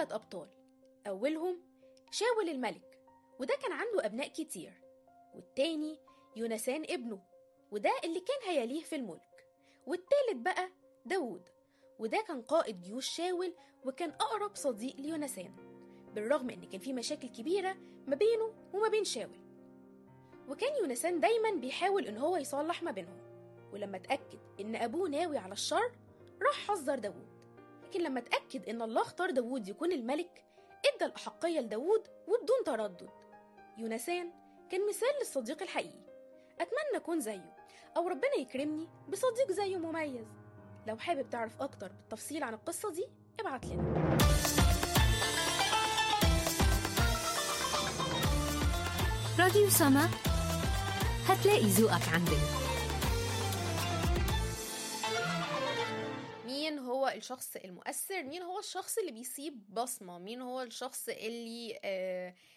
ثلاث أبطال أولهم شاول الملك وده كان عنده أبناء كتير والتاني يونسان ابنه وده اللي كان هيليه في الملك والتالت بقى داوود وده كان قائد جيوش شاول وكان أقرب صديق ليونسان بالرغم إن كان في مشاكل كبيرة ما بينه وما بين شاول وكان يونسان دايما بيحاول إن هو يصلح ما بينهم ولما اتأكد إن أبوه ناوي على الشر راح حذر داوود لكن لما اتأكد إن الله اختار داوود يكون الملك ادى الأحقية لداوود وبدون تردد يونسان كان مثال للصديق الحقيقي أتمنى أكون زيه أو ربنا يكرمني بصديق زيه مميز لو حابب تعرف أكتر بالتفصيل عن القصة دي ابعت لنا راديو سما هتلاقي ذوقك عندنا مين هو الشخص المؤثر مين هو الشخص اللي بيسيب بصمة مين هو الشخص اللي آه